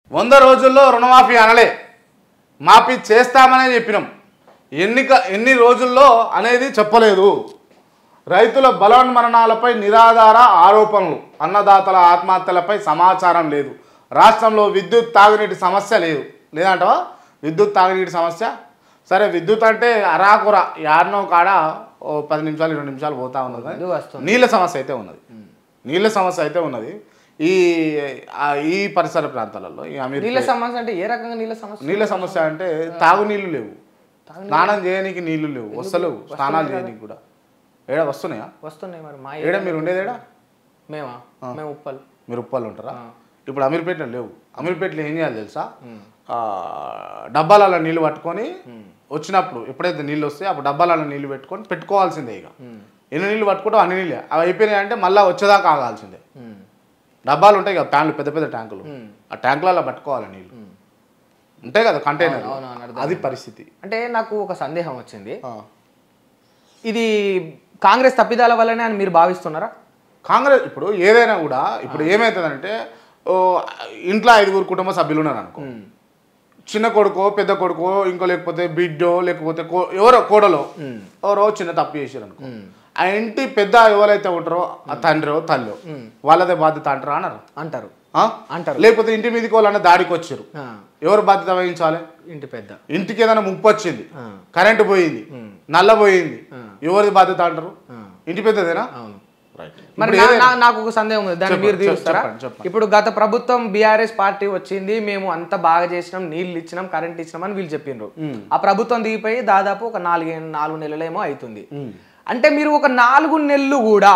వంద రోజుల్లో రుణమాఫీ అనలే మాఫీ చేస్తామనే చెప్పినాం ఎన్నిక ఎన్ని రోజుల్లో అనేది చెప్పలేదు రైతుల బలవన్మరణాలపై నిరాధార ఆరోపణలు అన్నదాతల ఆత్మహత్యలపై సమాచారం లేదు రాష్ట్రంలో విద్యుత్ తాగునీటి సమస్య లేదు లేదంటవా విద్యుత్ తాగునీటి సమస్య సరే విద్యుత్ అంటే అరాకుర యాడనో కాడ ఓ పది నిమిషాలు ఇరవై నిమిషాలు పోతా ఉన్నది కానీ ఇది వస్తుంది నీళ్ళ సమస్య అయితే ఉన్నది నీళ్ళ సమస్య అయితే ఉన్నది ఈ ఆ, ఈ పరిసర ప్రాంతాలలో ఈ అమీర్ నీళ్ళ సమస్య అంటే ఏ రకంగా నీళ్ళ సమస్య నీళ్ళ సమస్య అంటే తాగునీళ్ళు లేవు స్నానం చేయడానికి నీళ్లు లేవు వస్తలేవు స్నానాలు చేయడానికి కూడా ఏడా వస్తున్నాయా వస్తున్నాయి మరి మా ఏడా మీరు ఉండేది ఏడా మేమా మేము ఉప్పల్ మీరు ఉప్పాలు ఉంటారా ఇప్పుడు అమీర్పేటలో లేవు అమీర్పేటలో ఏం చేయాలి తెలుసా ఆ, డబ్బాలలో నీళ్లు పట్టుకొని వచ్చినప్పుడు ఎప్పుడైతే నీళ్ళు వస్తాయో అప్పుడు డబ్బాలలో నీళ్లు పెట్టుకొని పెట్టుకోవాల్సిందే ఇక ఎన్ని నీళ్ళు పట్టుకుంటావు అన్ని నీళ్ళే అవి అయిపోయినాయి అంటే మళ్ళీ వచ్చేదాకా ఆగాల్సిందే డబ్బాలు ఉంటాయి కదా ట్యాంకులు పెద్ద పెద్ద ట్యాంకులు ఆ ట్యాంకులలో పట్టుకోవాలి నీళ్ళు ఉంటాయి కదా కంటైనర్ అవునవును, అర్థం. అది పరిస్థితి అంటే నాకు ఒక సందేహం వచ్చింది ఆ. ఇది కాంగ్రెస్ తప్పిదాల వల్లనే అని మీరు భావిస్తున్నారా కాంగ్రెస్ ఇప్పుడు ఏదైనా కూడా ఇప్పుడు ఏమవుతుందంటే ఓ, ఇంట్లో ఐదుగురు కుటుంబ సభ్యులు ఉన్నారు అనుకో చిన్న కొడుకో పెద్ద కొడుకో ఇంకో లేకపోతే బిడ్డో లేకపోతే కో- ఎవరో కోడలో ఎవరో చిన్న తప్పు చేశారు అనుకో ఆ ఇంటి పెద్ద ఎవరైతే ఉంటారో ఆ తండ్రో తల్లో వాళ్ళదే బాధ్యత అంటారా అన్నారు అంటారు ఆ? అంటారు. లేకపోతే ఇంటి మీదకి వాళ్ళన్న దాడికి వచ్చారు ఆ, ఎవరు బాధ్యత వహించాలి ఇంటి పెద్ద ఇంటికి ఏదైనా ముప్పు వచ్చింది ఆ. కరెంటు పోయింది నల్ల పోయింది ఎవరిది బాధ్యత అంటారు ఆ. ఇంటి పెద్దదేనా అవును రైట్ మరి నా- నా- నాకు ఒక సందేహం ఉంది దాన్ని మీరు చెప్పండి, తీరుస్తారా చెప్పండి, చెప్పండి. ఇప్పుడు గత ప్రభుత్వం బీఆర్ఎస్ పార్టీ వచ్చింది మేము అంత బాగా చేసినాం నీళ్ళు ఇచ్చినాం కరెంట్ ఇచ్చినాం అని వీళ్ళు చెప్పిండ్రు ఆ ప్రభుత్వం దిగిపోయి దాదాపు ఒక నాలుగు నాలుగు నెలలేమో అవుతుంది అంటే మీరు ఒక నాలుగు నెలలు కూడా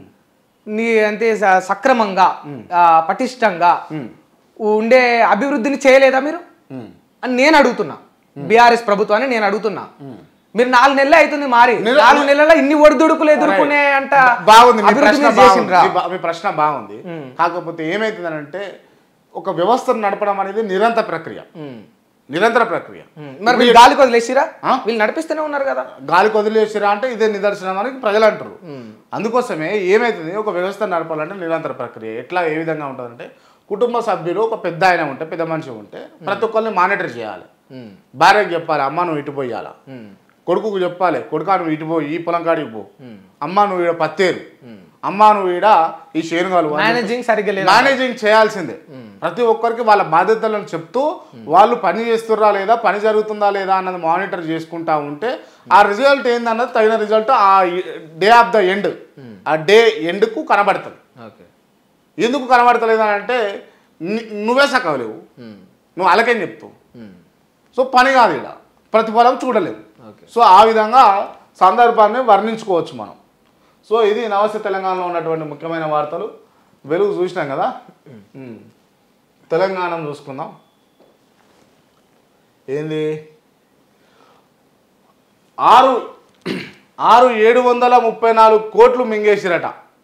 నీ అంటే స- సక్రమంగా ఆ, పటిష్టంగా ఉండే అభివృద్ధిని చేయలేదా మీరు అని నేను అడుగుతున్నా బీఆర్ఎస్ ప్రభుత్వాన్ని నేను అడుగుతున్నా మీరు నాలుగు నెలలు అవుతుంది మారి నాలుగు నెలల ఇన్ని ఒడిదుడుకులు ఎదుర్కొనే అంట బాగుంది మీ అభివృద్ధి ప్రశ్న మీరు బాగుంది చేసిండ్రా? మీ బా- మీ ప్రశ్న బాగుంది కాకపోతే ఏమైతుందనంటే ఒక వ్యవస్థను నడపడం అనేది నిరంతర ప్రక్రియ ఉమ్. నిరంతర ప్రక్రియ ఉమ్. మరి వీళ్ళు గాలికి వదిలేసిరా వీళ్ళు నడిపిస్తూనే ఉన్నారు కదా గాలికి వదిలేసిరా అంటే ఇదే నిదర్శనం అని ప్రజలు అంటారు అందుకోసమే ఏమైతుంది ఒక వ్యవస్థ నడపాలంటే నిరంతర ప్రక్రియ ఎట్లా ఏ విధంగా ఉంటుందంటే కుటుంబ సభ్యులు ఒక పెద్ద ఆయన ఉంటే పెద్ద మనిషి ఉంటే ప్రతి ఒక్కరిని మానిటర్ చేయాలి ఉమ్. భార్యకి చెప్పాలి అమ్మ నువ్వు ఇటు పోయాలా ఉమ్. కొడుకుకు చెప్పాలి కొడుకా నువ్వు ఇటు పో ఈ పొలం కాడికి పో అమ్మ నువ్వు ఈడ పత్తేరు అమ్మ నువ్వు ఈడ ఈ శేనుగాలు మేనేజింగ్ సరిగ్గా లేదు మేనేజింగ్ చేయాల్సిందే ప్రతి ఒక్కరికి వాళ్ళ బాధ్యతలను చెప్తూ వాళ్ళు పని చేస్తుర్రా లేదా పని జరుగుతుందా లేదా అన్నది మానిటర్ చేసుకుంటా ఉంటే ఆ రిజల్ట్ ఏందన్నది తగిన రిజల్ట్ ఆ డే ఆఫ్ ద ఎండ్ ఆ డే ఎండ్కు కనబడుతుంది ఓకే ఎందుకు కనబడతలేదు అని అంటే ని- నువ్వే సక్కవలేవు ఉమ్. నువ్వు అలాగేం చెప్తావు ఉమ్. సో పని కాదు ఇక్కడ ప్రతిఫలం చూడలేదు ఓకే సో ఆ విధంగా సందర్భాన్ని వర్ణించుకోవచ్చు మనం సో ఇది నమస్తే తెలంగాణలో ఉన్నటువంటి ముఖ్యమైన వార్తలు వెలుగు చూసినాం కదా ఉమ్. తెలంగాణ చూసుకుందాం ఏంది ఆరు ఆరు ఏడు వందల ముప్పై నాలుగు కోట్లు మింగేసిరట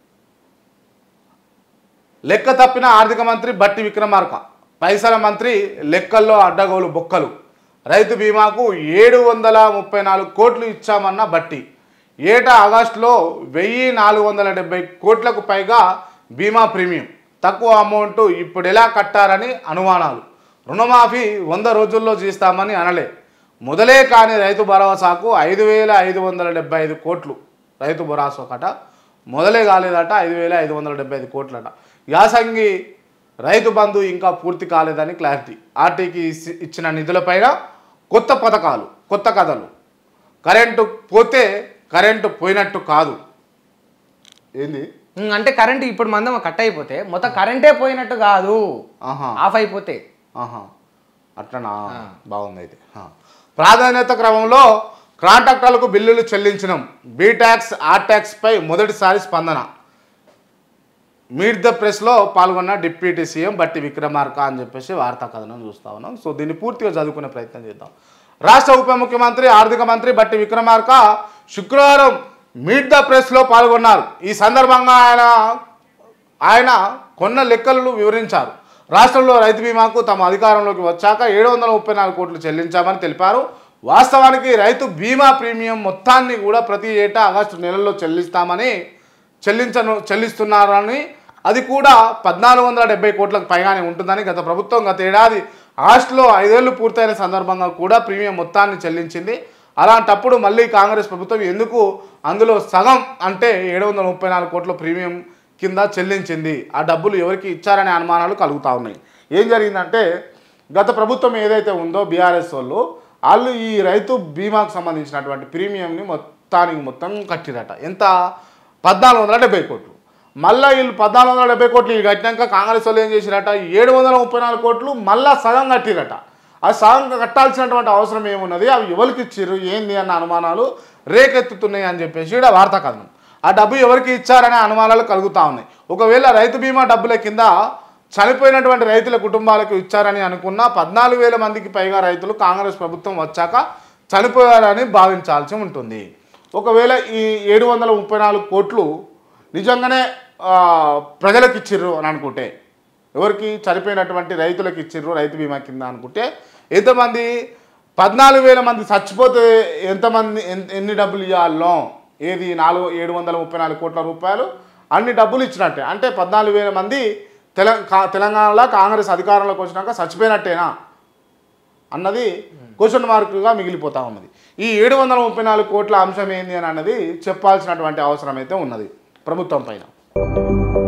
లెక్క తప్పిన ఆర్థిక మంత్రి బట్టి విక్రమార్క పైసల మంత్రి లెక్కల్లో అడ్డగోలు బొక్కలు రైతు బీమాకు ఏడు వందల ముప్పై నాలుగు కోట్లు ఇచ్చామన్న బట్టి ఏటా ఆగస్టులో వెయ్యి నాలుగు వందల డెబ్బై కోట్లకు పైగా బీమా ప్రీమియం తక్కువ అమౌంట్ ఇప్పుడు ఎలా కట్టారని అనుమానాలు రుణమాఫీ వంద రోజుల్లో చేస్తామని అనలే మొదలే కాని రైతు భరోసాకు ఐదు వేల ఐదు వందల డెబ్బై ఐదు కోట్లు రైతు భరోసా కట మొదలే కాలేదట ఐదు వేల ఐదు వందల డెబ్బై ఐదు కోట్లట యాసంగి రైతు బంధు ఇంకా పూర్తి కాలేదని క్లారిటీ ఆర్టీకి ఇచ్చి- ఇచ్చిన నిధులపైన కొత్త పథకాలు కొత్త కథలు కరెంటు పోతే కరెంటు పోయినట్టు కాదు ఏంది ఉమ్, అంటే కరెంట్ ఇప్పుడు మందం కట్ అయిపోతే మొత్తం కరెంటే పోయినట్టు కాదు ఆహా ఆఫ్ అయిపోతే ఆహా అట్లనా బాగుంది అయితే ఆ. ప్రాధాన్యత క్రమంలో కాంట్రాక్టర్లకు బిల్లులు చెల్లించడం బీ ట్యాక్స్ ఆర్ ట్యాక్స్పై మొదటిసారి స్పందన మీట్ ద ప్రెస్లో పాల్గొన్న డిప్యూటీ సీఎం బట్టి విక్రమార్క అని చెప్పేసి వార్తా కథనం చూస్తా ఉన్నాం సో దీన్ని పూర్తిగా చదువుకునే ప్రయత్నం చేద్దాం రాష్ట్ర ఉప ముఖ్యమంత్రి ఆర్థిక మంత్రి బట్టి విక్రమార్క శుక్రవారం మీట్ ద ప్రెస్లో పాల్గొన్నారు ఈ సందర్భంగా ఆయన ఆయన కొన్న లెక్కలను వివరించారు రాష్ట్రంలో రైతు బీమాకు తమ అధికారంలోకి వచ్చాక ఏడు వందల ముప్పై నాలుగు కోట్లు చెల్లించామని తెలిపారు వాస్తవానికి రైతు బీమా ప్రీమియం మొత్తాన్ని కూడా ప్రతి ఏటా ఆగస్టు నెలలో చెల్లిస్తామని చెల్లించను చెల్లిస్తున్నారని అది కూడా పద్నాలుగు వందల డెబ్బై కోట్లకు పైగానే ఉంటుందని గత ప్రభుత్వం గత ఏడాది ఆస్ట్లో ఐదేళ్లు పూర్తయిన సందర్భంగా కూడా ప్రీమియం మొత్తాన్ని చెల్లించింది అలాంటప్పుడు మళ్ళీ కాంగ్రెస్ ప్రభుత్వం ఎందుకు అందులో సగం అంటే ఏడు వందల ముప్పై నాలుగు కోట్ల ప్రీమియం కింద చెల్లించింది ఆ డబ్బులు ఎవరికి ఇచ్చారనే అనుమానాలు కలుగుతూ ఉన్నాయి ఏం జరిగిందంటే గత ప్రభుత్వం ఏదైతే ఉందో బీఆర్ఎస్ వాళ్ళు వాళ్ళు ఈ రైతు బీమాకు సంబంధించినటువంటి ప్రీమియంని మొత్తానికి మొత్తం కట్టిరట ఎంత పద్నాలుగు వందల డెబ్బై కోట్లు మళ్ళీ వీళ్ళు పద్నాలుగు వందల డెబ్బై కోట్లు వీళ్ళు కట్టినాక కాంగ్రెస్ వాళ్ళు ఏం చేసిరట ఏడు వందల ముప్పై నాలుగు కోట్లు మళ్ళా సగం కట్టిరట ఆ సగం కట్టాల్సినటువంటి అవసరం ఏమున్నది అవి ఎవరికి ఇచ్చిర్రు ఏంది అన్న అనుమానాలు రేకెత్తుతున్నాయి అని చెప్పేసి ఇక్కడ వార్తా కథనం ఆ డబ్బు ఎవరికి ఇచ్చారనే అనుమానాలు కలుగుతూ ఉన్నాయి ఒకవేళ రైతు బీమా డబ్బుల కింద చనిపోయినటువంటి రైతుల కుటుంబాలకు ఇచ్చారని అనుకున్న పద్నాలుగు వేల మందికి పైగా రైతులు కాంగ్రెస్ ప్రభుత్వం వచ్చాక చనిపోయారని భావించాల్సి ఉంటుంది ఒకవేళ ఈ ఏడు వందల ముప్పై నాలుగు కోట్లు నిజంగానే ఆ, ప్రజలకు ఇచ్చిర్రు అని అనుకుంటే ఎవరికి చనిపోయినటువంటి రైతులకు ఇచ్చిర్రు రైతు బీమా కింద అనుకుంటే ఎంతమంది పద్నాలుగు వేల మంది చచ్చిపోతే ఎంతమంది ఎన్- ఎన్ని డబ్బులు ఇవ్వాలో ఏది నాలుగు ఏడు వందల ముప్పై నాలుగు కోట్ల రూపాయలు అన్ని డబ్బులు ఇచ్చినట్టే అంటే పద్నాలుగు వేల మంది తెల కా- తెలంగాణలో కాంగ్రెస్ అధికారంలోకి వచ్చినాక చచ్చిపోయినట్టేనా అన్నది క్వశ్చన్ మార్కుగా మిగిలిపోతా ఉన్నది ఈ ఏడు వందల ముప్పై నాలుగు కోట్ల అంశం ఏంది అని అన్నది చెప్పాల్సినటువంటి అవసరం అయితే ఉన్నది ప్రభుత్వం పైన